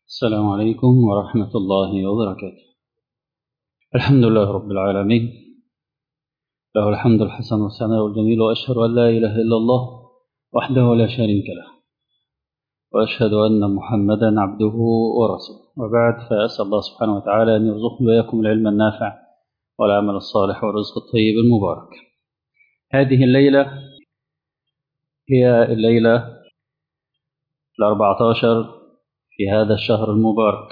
السلام عليكم ورحمة الله وبركاته الحمد لله رب العالمين له الحمد الحسن والثناء الجميل وأشهد أن لا إله إلا الله وحده لا شريك له وأشهد أن محمدا عبده ورسوله وبعد فأسأل الله سبحانه وتعالى أن يرزقني وإياكم العلم النافع والعمل الصالح والرزق الطيب المبارك هذه الليلة هي الليلة الأربعة عشر في هذا الشهر المبارك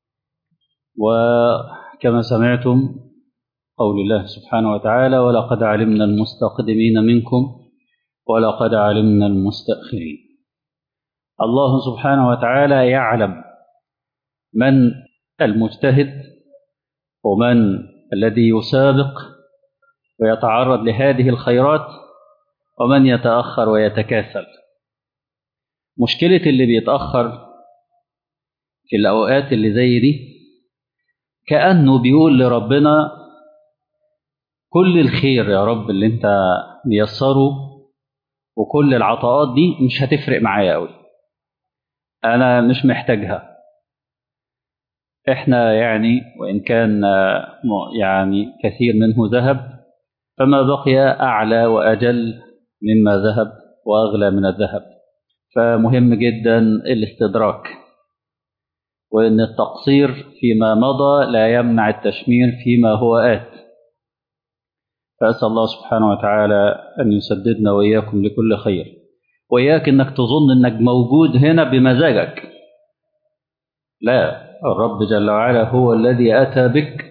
وكما سمعتم قول الله سبحانه وتعالى ولقد علمنا المستقدمين منكم ولقد علمنا المستأخرين الله سبحانه وتعالى يعلم من المجتهد ومن الذي يسابق ويتعرض لهذه الخيرات ومن يتأخر ويتكاسل مشكلة اللي بيتأخر في الأوقات اللي زي دي كأنه بيقول لربنا كل الخير يا رب اللي انت ميسره وكل العطاءات دي مش هتفرق معايا قوي انا مش محتاجها احنا يعني وان كان يعني كثير منه ذهب فما بقي اعلى واجل مما ذهب واغلى من الذهب فمهم جدا الاستدراك وان التقصير فيما مضى لا يمنع التشمير فيما هو ات فاسال الله سبحانه وتعالى ان يسددنا واياكم لكل خير واياك انك تظن انك موجود هنا بمزاجك لا الرب جل وعلا هو الذي اتى بك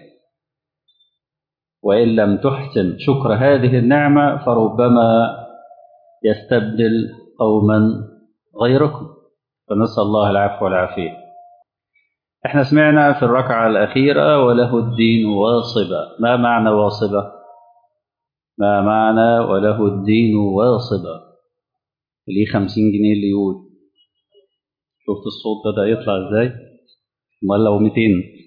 وان لم تحسن شكر هذه النعمه فربما يستبدل قوما غيركم فنسال الله العفو والعافيه احنا سمعنا في الركعه الاخيره وله الدين واصبا ما معنى واصبا ما معنى وله الدين واصبا ليه خمسين جنيه اللي يقول شفت الصوت بدأ يطلع ازاي امال لو 200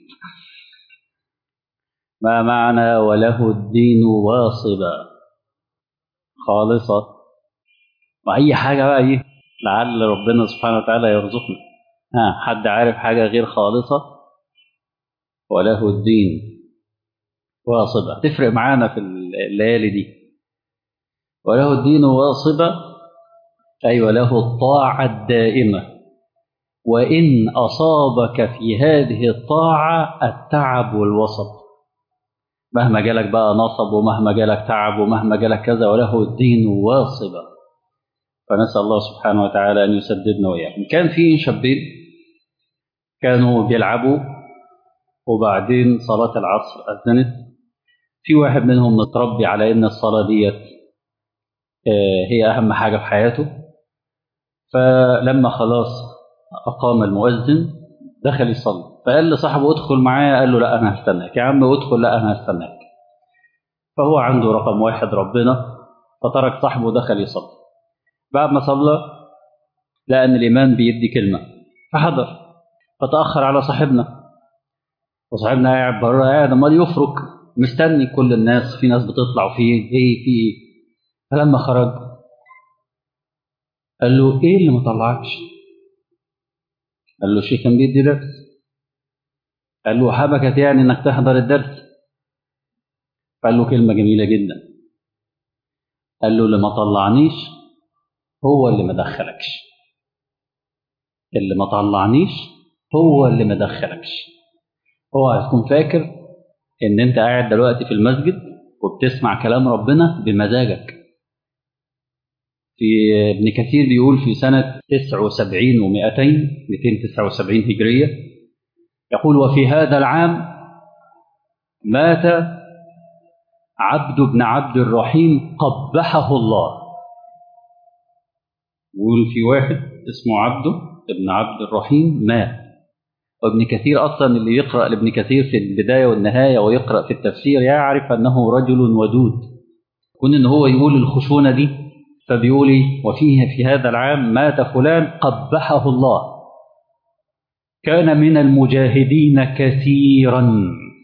ما معنى وله الدين واصبا خالصة وأي حاجة بقى ايه لعل ربنا سبحانه وتعالى يرزقنا ها حد عارف حاجة غير خالصة وله الدين واصبة تفرق معانا في الليالي دي وله الدين واصبة أي أيوة وله الطاعة الدائمة وإن أصابك في هذه الطاعة التعب والوسط مهما جالك بقى نصب ومهما جالك تعب ومهما جالك كذا وله الدين واصبة فنسأل الله سبحانه وتعالى أن يسددنا وإياكم كان في شابين كانوا بيلعبوا وبعدين صلاة العصر أذنت في واحد منهم متربي على إن الصلاة ديت هي أهم حاجة في حياته فلما خلاص أقام المؤذن دخل يصلي فقال لصاحبه ادخل معايا قال له لا أنا هستناك يا عم ادخل لا أنا هستناك فهو عنده رقم واحد ربنا فترك صاحبه ودخل يصلي بعد ما صلى لقى أن الإمام بيدي كلمة فحضر فتأخر على صاحبنا وصاحبنا قاعد بره قاعد امال يفرك مستني كل الناس في ناس بتطلع وفي ايه في ايه فلما خرج قال له ايه اللي ما طلعكش قال له الشيخ كان بيدي درس قال له حبكت يعني انك تحضر الدرس قال له كلمه جميله جدا قال له اللي ما طلعنيش هو اللي ما دخلكش اللي ما طلعنيش هو اللي ما دخلكش اوعى تكون فاكر ان انت قاعد دلوقتي في المسجد وبتسمع كلام ربنا بمزاجك في ابن كثير بيقول في سنة 79 و200 279 هجرية يقول وفي هذا العام مات عبد بن عبد الرحيم قبحه الله يقول في واحد اسمه عبده ابن عبد الرحيم مات وابن كثير أصلا اللي يقرأ لابن كثير في البداية والنهاية ويقرأ في التفسير يعرف أنه رجل ودود كون أن هو يقول الخشونة دي فبيقول وفيه في هذا العام مات فلان قبحه الله كان من المجاهدين كثيرا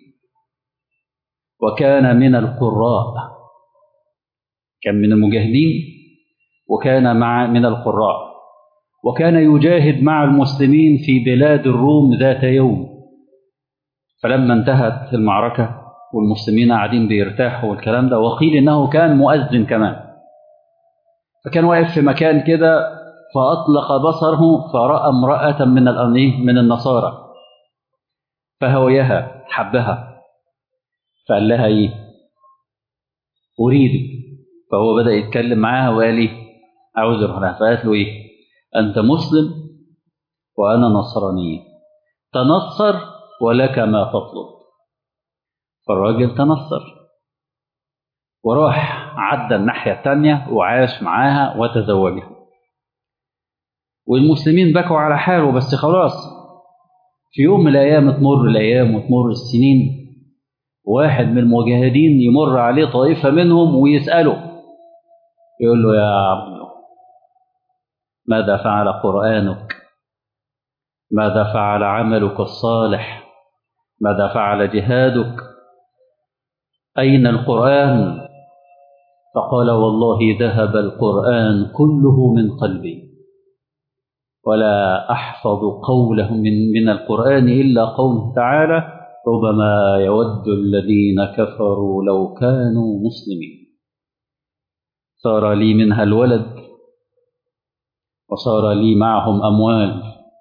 وكان من القراء كان من المجاهدين وكان مع من القراء وكان يجاهد مع المسلمين في بلاد الروم ذات يوم فلما انتهت المعركة والمسلمين قاعدين بيرتاحوا والكلام ده وقيل انه كان مؤذن كمان فكان واقف في مكان كده فأطلق بصره فرأى امرأة من من النصارى فهويها حبها فقال لها ايه أريدك فهو بدأ يتكلم معاها وقال ايه عاوز اروح لها فقالت له ايه أنت مسلم وأنا نصراني تنصر ولك ما تطلب فالراجل تنصر وراح عدى الناحية التانية وعاش معاها وتزوجها والمسلمين بكوا على حاله بس خلاص في يوم من الأيام تمر الأيام وتمر السنين واحد من المجاهدين يمر عليه طائفة منهم ويسأله يقول له يا عبد ماذا فعل قرآنك ماذا فعل عملك الصالح ماذا فعل جهادك أين القرآن فقال والله ذهب القرآن كله من قلبي ولا أحفظ قوله من, من القرآن إلا قوله تعالى ربما يود الذين كفروا لو كانوا مسلمين صار لي منها الولد وصار لي معهم أموال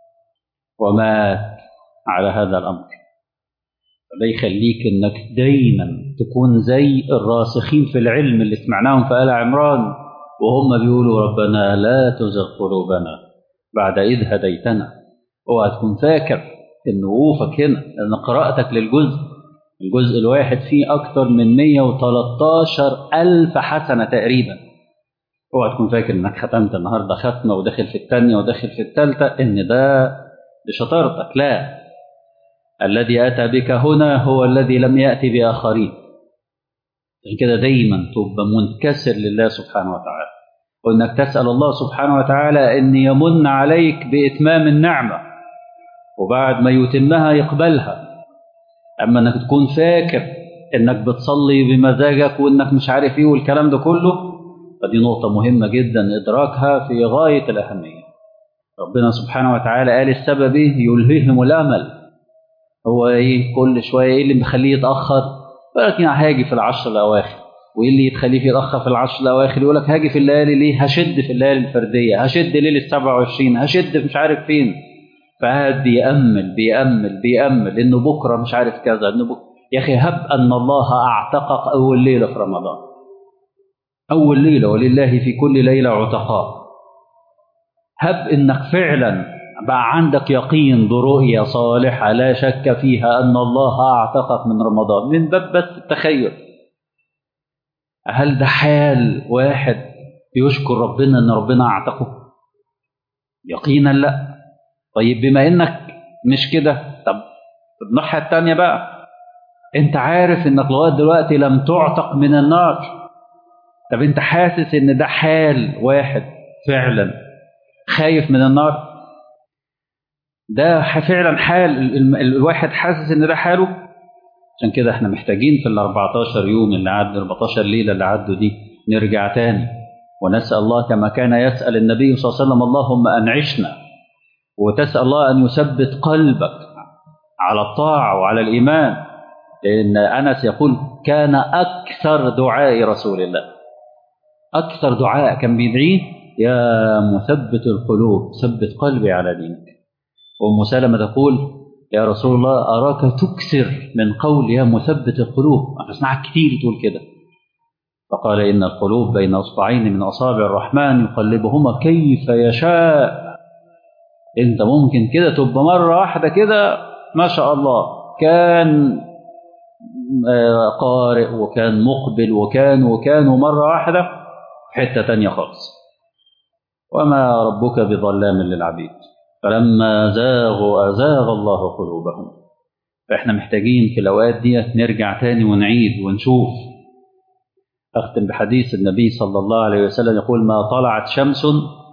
ومات على هذا الأمر فده يخليك أنك دايما تكون زي الراسخين في العلم اللي سمعناهم في آل عمران وهم بيقولوا ربنا لا تزغ قلوبنا بعد إذ هديتنا اوعى تكون فاكر ان وقوفك هنا ان قراءتك للجزء الجزء الواحد فيه أكثر من 113 ألف حسنة تقريبا اوعى تكون فاكر انك ختمت النهارده ختمه وداخل في الثانيه وداخل في الثالثه ان ده بشطارتك لا الذي اتى بك هنا هو الذي لم ياتي باخرين عشان كده دايما تبقى منكسر لله سبحانه وتعالى وانك تسال الله سبحانه وتعالى ان يمن عليك باتمام النعمه وبعد ما يتمها يقبلها اما انك تكون فاكر انك بتصلي بمزاجك وانك مش عارف ايه والكلام ده كله فدي نقطة مهمة جدا إدراكها في غاية الأهمية ربنا سبحانه وتعالى قال السبب إيه يلهيهم الأمل هو إيه كل شوية إيه اللي مخليه يتأخر ولكن هاجي في العشر الأواخر وإيه اللي يتخليه يتأخر في العشر الأواخر يقول لك هاجي في الليالي ليه هشد في الليالي الفردية هشد ليلة 27 هشد مش عارف فين فقعد بيأمل بيأمل بيأمل إنه بكرة مش عارف كذا إنه بكرة يا أخي هب أن الله أعتقك أول ليلة في رمضان أول ليلة ولله في كل ليلة عتقاء هب إنك فعلا بقى عندك يقين برؤية صالحة لا شك فيها أن الله أعتقك من رمضان من باب بس التخيل هل ده حال واحد يشكر ربنا أن ربنا أعتقه يقينا لا طيب بما إنك مش كده طب الناحية التانية بقى أنت عارف إنك لغاية دلوقتي لم تعتق من النار طب انت حاسس ان ده حال واحد فعلا خايف من النار ده فعلا حال الواحد حاسس ان ده حاله عشان كده احنا محتاجين في ال 14 يوم اللي عدوا 14 ليله اللي عدوا دي نرجع تاني ونسال الله كما كان يسال النبي صلى الله عليه وسلم اللهم انعشنا وتسال الله ان يثبت قلبك على الطاعه وعلى الايمان لان انس يقول كان اكثر دعاء رسول الله أكثر دعاء كان بيدعيه يا مثبت القلوب ثبت قلبي على دينك وأم سلمة تقول يا رسول الله أراك تكثر من قول يا مثبت القلوب أنا بسمعك كتير تقول كده فقال إن القلوب بين أصبعين من أصابع الرحمن يقلبهما كيف يشاء أنت ممكن كده تبقى مرة واحدة كده ما شاء الله كان قارئ وكان مقبل وكان وكان ومرة واحدة حتة تانية خالص وما ربك بظلام للعبيد فلما زاغوا أزاغ الله قلوبهم فإحنا محتاجين في الأوقات دي نرجع تاني ونعيد ونشوف أختم بحديث النبي صلى الله عليه وسلم يقول ما طلعت شمس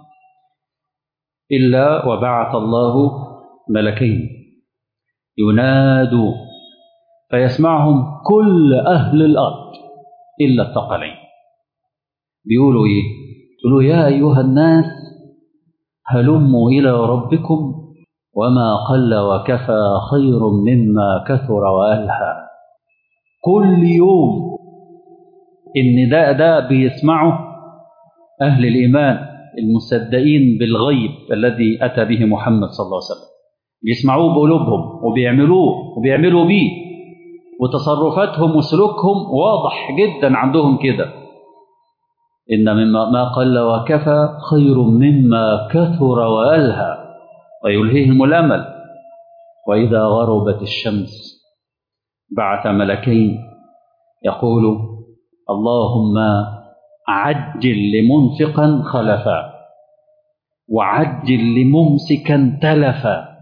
إلا وبعث الله ملكين ينادوا فيسمعهم كل أهل الأرض إلا الثقلين بيقولوا إيه؟ يقولوا يا أيها الناس هلموا إلى ربكم وما قل وكفى خير مما كثر وألهى كل يوم إن ده ده بيسمعه أهل الإيمان المصدقين بالغيب الذي أتى به محمد صلى الله عليه وسلم بيسمعوه بقلوبهم وبيعملوه وبيعملوا بيه وتصرفاتهم وسلوكهم واضح جدا عندهم كده إن مما ما قل وكفى خير مما كثر وألهى ويلهيهم الأمل وإذا غربت الشمس بعث ملكين يقول اللهم عجل لمنفقا خلفا وعجل لممسكا تلفا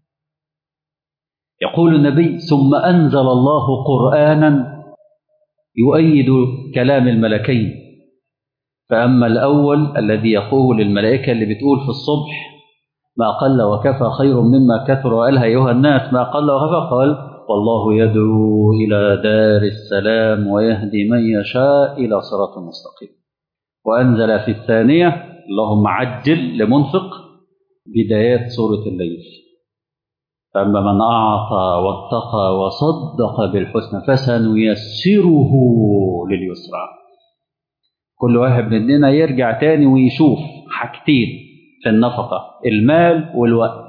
يقول النبي ثم أنزل الله قرآنا يؤيد كلام الملكين فأما الأول الذي يقول الملائكة اللي بتقول في الصبح ما قل وكفى خير مما كثر وقالها أيها الناس ما قل وكفى قال والله يدعو إلى دار السلام ويهدي من يشاء إلى صراط مستقيم وأنزل في الثانية اللهم عجل لمنفق بدايات سورة الليل فأما من أعطى واتقى وصدق بالحسنى فسنيسره لليسرى كل واحد مننا يرجع تاني ويشوف حاجتين في النفقة المال والوقت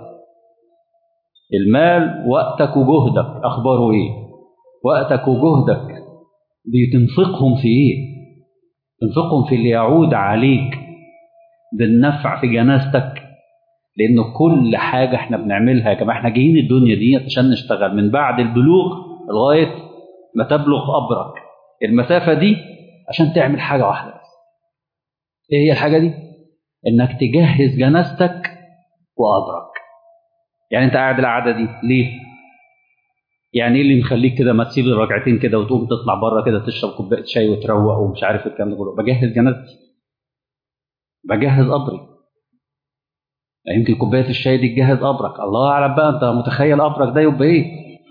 المال وقتك وجهدك أخباره إيه وقتك وجهدك بتنفقهم في إيه تنفقهم في اللي يعود عليك بالنفع في جنازتك لأن كل حاجة احنا بنعملها يا جماعة احنا جايين الدنيا دي عشان نشتغل من بعد البلوغ لغاية ما تبلغ قبرك المسافة دي عشان تعمل حاجة واحدة بس ايه هي الحاجة دي؟ انك تجهز جنازتك وقبرك يعني انت قاعد القعدة دي ليه؟ يعني ايه اللي مخليك كده ما تسيب الركعتين كده وتقوم تطلع بره كده تشرب كوبايه شاي وتروق ومش عارف الكلام ده كله بجهز جنازتي بجهز قبري يمكن كوبايه الشاي دي تجهز قبرك الله اعلم بقى انت متخيل قبرك ده يبقى ايه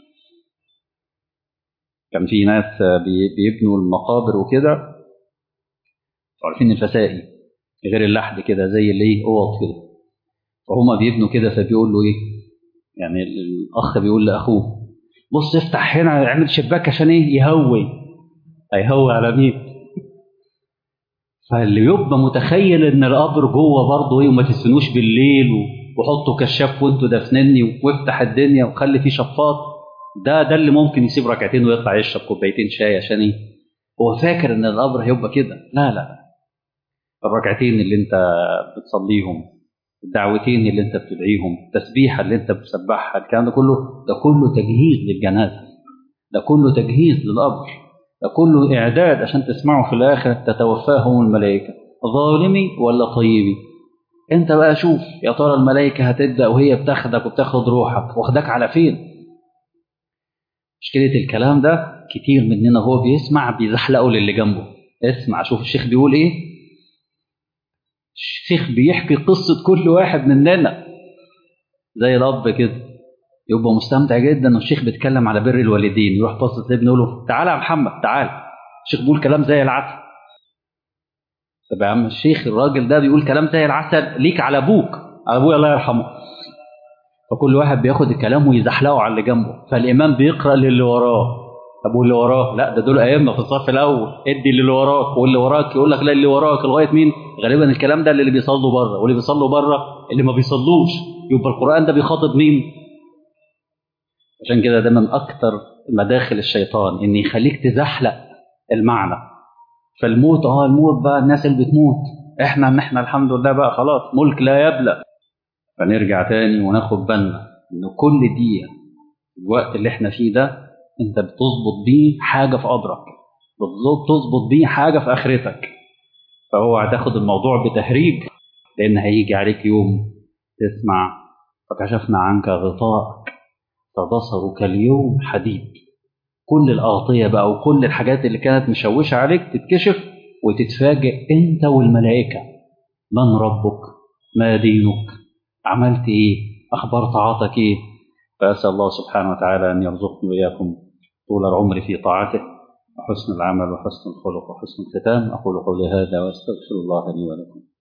كان في ناس بيبنوا المقابر وكده عارفين الفسائي غير اللحد كده زي اللي ايه اوض كده فهما بيبنوا كده فبيقول له ايه يعني الاخ بيقول لاخوه بص افتح هنا اعمل شباك عشان ايه يهوي هيهوي على مين فاللي يبقى متخيل ان القبر جوه برضه ايه وما تسفنوش بالليل وحطوا كشاف وانتوا دافنني وافتح الدنيا وخلي فيه شفاط ده ده اللي ممكن يسيب ركعتين ويطلع يشرب كوبايتين شاي عشان ايه هو فاكر ان القبر هيبقى كده لا لا الركعتين اللي انت بتصليهم الدعوتين اللي انت بتدعيهم التسبيحه اللي انت بتسبحها الكلام ده كله ده كله تجهيز للجنازه ده كله تجهيز للقبر ده كله اعداد عشان تسمعه في الاخر تتوفاهم الملائكه ظالمي ولا طيبي انت بقى شوف يا ترى الملائكه هتبدا وهي بتاخدك وبتاخد روحك واخدك على فين مشكله الكلام ده كتير مننا هو بيسمع بيزحلقه للي جنبه اسمع شوف الشيخ بيقول ايه الشيخ بيحكي قصة كل واحد مننا زي الأب كده يبقى مستمتع جدا والشيخ بيتكلم على بر الوالدين يروح باصص لابنه يقول له تعالى يا محمد تعالى الشيخ بيقول كلام زي العسل طب يا عم الشيخ الراجل ده بيقول كلام زي العسل ليك على ابوك على ابويا الله يرحمه فكل واحد بياخد الكلام ويزحلقه على اللي جنبه فالامام بيقرا للي وراه طب واللي وراه لا ده دول ائمه في الصف الاول ادي للي وراك واللي وراك يقول لك لا اللي وراك لغايه مين غالبا الكلام ده اللي بيصلوا بره واللي بيصلوا بره اللي ما بيصلوش يبقى القران ده بيخاطب مين عشان كده ده من اكتر مداخل الشيطان ان يخليك تزحلق المعنى فالموت اه الموت بقى الناس اللي بتموت احنا ان احنا الحمد لله بقى خلاص ملك لا يبلى فنرجع تاني وناخد بالنا ان كل دقيقه الوقت اللي احنا فيه ده انت بتظبط بيه حاجه في قبرك بتظبط بيه حاجه في اخرتك فهو هتاخد الموضوع بتهريج لان هيجي عليك يوم تسمع فكشفنا عنك غطاءك فبصرك اليوم حديد كل الاغطيه بقى وكل الحاجات اللي كانت مشوشه عليك تتكشف وتتفاجئ انت والملائكه من ربك ما دينك عملت ايه اخبار طاعتك ايه فاسال الله سبحانه وتعالى ان يرزقني واياكم طول العمر في طاعته وحسن العمل وحسن الخلق وحسن الختام اقول قولي هذا واستغفر الله لي ولكم